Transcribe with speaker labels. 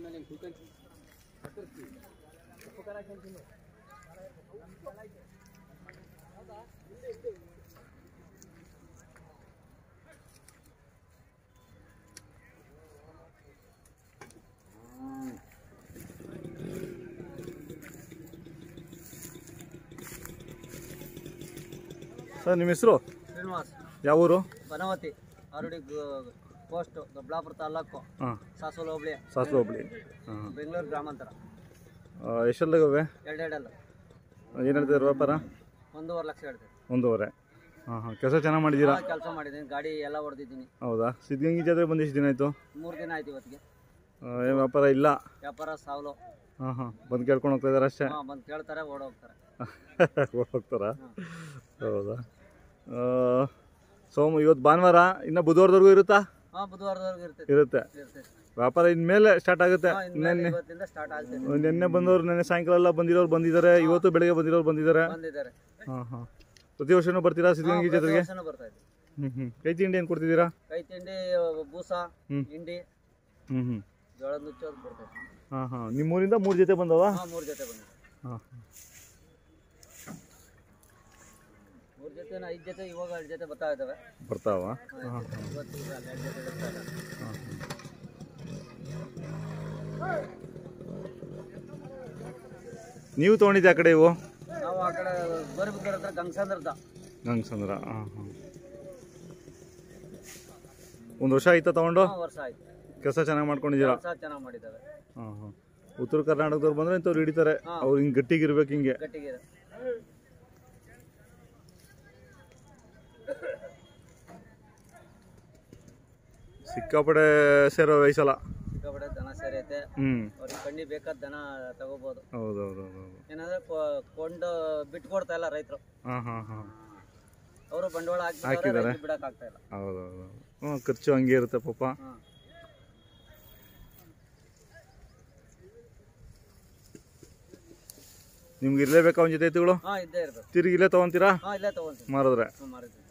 Speaker 1: Sir ನಿಮ್ಮ ಹೆಸರು
Speaker 2: ಶ್ರೀನಿವಾಸ್
Speaker 1: ಯಾವ ಊರು
Speaker 2: ಬನವತಿ ಆರುಡಿ ಪೋಸ್ಟ್ ದೊಡ್ಡಬಳ್ಳಾಪುರ ತಾಲೂಕು
Speaker 1: ಹಾಂ
Speaker 2: ಸಾಸೋಲ ಹೋಬಳಿ
Speaker 1: ಸಾಸ್ಲು ಹೋಬಳಿ ಹಾಂ
Speaker 2: ಬೆಂಗಳೂರು ಗ್ರಾಮಾಂತರ
Speaker 1: ಎಷ್ಟೆಲ್ಲಾಗವೆ
Speaker 2: ಎರಡೆರಡಲ್ಲ
Speaker 1: ಏನು ಹೇಳ್ತಿದ್ರು ವ್ಯಾಪಾರ
Speaker 2: ಒಂದೂವರೆ ಲಕ್ಷ ಹೇಳ್ತೀವಿ
Speaker 1: ಒಂದೂವರೆ ಹಾಂ ಹಾಂ ಕೆಲಸ ಚೆನ್ನಾಗಿ ಮಾಡಿದ್ದೀರಾ
Speaker 2: ಕೆಲಸ ಮಾಡಿದ್ದೀನಿ ಗಾಡಿ ಎಲ್ಲ ಹೊಡೆದಿದ್ದೀನಿ
Speaker 1: ಹೌದಾ ಸಿದ್ಧಗಂಗೆ ಜಾತ್ರೆ ಬಂದು ಎಷ್ಟು ದಿನ ಆಯಿತು
Speaker 2: ಮೂರು ದಿನ ಆಯ್ತು ಇವತ್ತಿಗೆ
Speaker 1: ಏನು ವ್ಯಾಪಾರ ಇಲ್ಲ
Speaker 2: ವ್ಯಾಪಾರ ಸಾವಲು
Speaker 1: ಹಾಂ ಹಾಂ ಬಂದು ಕೇಳ್ಕೊಂಡು ಹೋಗ್ತಾ ಇದ್ದಾರೆ ಅಷ್ಟೇ
Speaker 2: ಹಾಂ ಬಂದು ಕೇಳ್ತಾರೆ ಓಡ್ ಹೋಗ್ತಾರೆ
Speaker 1: ಹೋಗ್ತಾರಾ ಹೌದಾ ಆ, ಸೋಮ ಇವತ್ತು ಭಾನುವಾರ ಇನ್ನು ಬುಧವಾರದವರೆಗೂ ಇರುತ್ತಾ
Speaker 2: ಹಾಂ ಬುಧವಾರದವರೆಗೂ ಇರ್ತೈತೆ
Speaker 1: ಇರುತ್ತೆ
Speaker 2: ಇರ್ತೈತೆ
Speaker 1: ವ್ಯಾಪಾರ ಇನ್ಮೇಲೆ ಸ್ಟಾರ್ಟ್ ಆಗುತ್ತೆ
Speaker 2: ಹಾಂ ಇನ್ಮೇಲೆ
Speaker 1: ನೆನ್ನೆ
Speaker 2: ಇವತ್ತಿಂದ ಸ್ಟಾರ್ಟ್ ಆಗ್ತೈತೆ
Speaker 1: ನಿನ್ನೆ ಬಂದವರು ನೆನ್ನೆ ಸಾಯಂಕಾಲ ಎಲ್ಲ ಬಂದಿರೋರು ಬಂದಿದ್ದಾರೆ ಇವತ್ತು ಬೆಳಗ್ಗೆ ಬಂದಿರೋರು ಬಂದಿದ್ದಾರೆ
Speaker 2: ಬಂದಿದ್ದಾರೆ
Speaker 1: ಹಾಂ ಹಾಂ ಪ್ರತಿ ವರ್ಷನೂ ಬರ್ತೀರಾ ಸಿದ್ಧಗಂಗೆ
Speaker 2: ಪ್ರತಿ
Speaker 1: ಜಾತ್ರೆಗೆ
Speaker 2: ವರ್ಷನೂ ಬರ್ತಾ ಇದೆ
Speaker 1: ಹ್ಞೂ ಹ್ಞೂ ಕೈ ತಿಂಡಿ ಏನು ಕೊಡ್ತಿದ್ದೀರಾ
Speaker 2: ಕೈ ತಿಂಡಿ ಬೂಸ
Speaker 1: ಹ್ಮ್.
Speaker 2: ಹಿಂಡಿ
Speaker 1: ಹ್ಞೂ ಹ್ಞೂ
Speaker 2: ಜೋಳದ ನುಚ್ಚೋದು ಬರ್ತೈತೆ
Speaker 1: ಹಾಂ ಹಾಂ ನಿಮ್ಮೂರಿಂದ ಮೂರು ಜೊತೆ ಬಂದವ
Speaker 2: ಹಾಂ ಮೂರು ಜೊತೆ ಬಂದಿದೆ
Speaker 1: ಹಾಂ
Speaker 2: ಮೂರು ಜೊತೆ ಐದು ಜೊತೆ ಇವಾಗ ಎರಡು ಜೊತೆ ಬರ್ತಾ ಇದ್ದಾವೆ
Speaker 1: ಬರ್ತಾವ ಹಾಂ
Speaker 2: ಇವತ್ತು ಈಗ ಎರಡು ಜೊತೆ ಬರ್ತಾ ಇದ್ದಾವೆ
Speaker 1: ನೀವು ತೊಗೊಂಡಿದ್ದೆ ಆ ಕಡೆ ಇವು
Speaker 2: ನಾವು ಆ ಕಡೆ ಗೋರಿಬಿದ್ದರ ಹತ್ರ ಗಂಗಸಂದ್ರದ
Speaker 1: ಗಂಗಸಂದ್ರ ಹಾಂ ಹಾಂ ಒಂದು ವರ್ಷ ಆಯ್ತಾ ತೊಗೊಂಡು
Speaker 2: ವರ್ಷ ಆಯ್ತು
Speaker 1: ಕೆಲಸ ಚೆನ್ನಾಗಿ ಮಾಡ್ಕೊಂಡಿದ್ದೀರಾ
Speaker 2: ಕೆಲಸ ಚೆನ್ನಾಗಿ ಮಾಡಿದ್ದಾವೆ
Speaker 1: ಹಾಂ ಹಾಂ ಉತ್ತರ ಕರ್ನಾಟಕದವ್ರು ಬಂದರೆ ಇಂಥವ್ರು ಹಿಡಿತಾರೆ
Speaker 2: ಹಾ.
Speaker 1: ಅವ್ರು ಹಿಂಗೆ ಗಟ್ಟಿಗಿರ್ಬೇಕು ಹಿಂಗೆ
Speaker 2: ಗಟ್ಟಿಗೆ
Speaker 1: ಸಿಕ್ಕಾಪಡೆ ಸೇರೋ ವಯಸ್ಸಲ್ಲ
Speaker 2: ಸಿಕ್ಕಾಪಟ್ಟೆ ದನ ಸೇರೈತೆ
Speaker 1: ಹ್ಞೂ
Speaker 2: ಅವ್ರಿಗೆ ಕಣ್ಣಿ ಬೇಕಾದ ದನ ತಗೋಬೋದು
Speaker 1: ಹೌದು ಹೌದು ಹೌದು ಹೌದು
Speaker 2: ಏನಂದ್ರೆ ಕೊ- ಕೊಂಡು ಬಿಟ್ಕೊಡ್ತಾ ಇಲ್ಲ ರೈತರು
Speaker 1: ಹಾಂ ಹಾಂ ಹಾಂ
Speaker 2: ಅವರು ಬಂಡವಾಳ ಹಾಕಿದ್ದಾರೆ
Speaker 1: ಹಾಕಿದ್ದಾರೆ.
Speaker 2: ರೈತರು ಬಿಡಕ್ ಆಗ್ತಾ ಇಲ್ಲ
Speaker 1: ಹೌದು ಹೌದು ಹ್ಞೂ ಖರ್ಚು ಹಂಗೆ ಇರುತ್ತೆ ಪಾಪ
Speaker 2: ಹಾಂ
Speaker 1: ನಿಮ್ಗೆ ಇರಲೇಬೇಕಾ ಒಂದು ಜೊತೆ ಎತ್ತುಗಳು
Speaker 2: ಹಾಂ ಇದ್ದೇ ಇರ್ಬೇಕು
Speaker 1: ತಿರುಗಿ ಇಲ್ಲೇ ತೊಗೊಂತೀರಾ
Speaker 2: ಹಾಂ ಇಲ್ಲೇ ತಗೊಂತೀವಿ
Speaker 1: ಮಾರಿದ್ರೆ
Speaker 2: ಹ್ಞೂ ಮಾರಿದ್ವಿ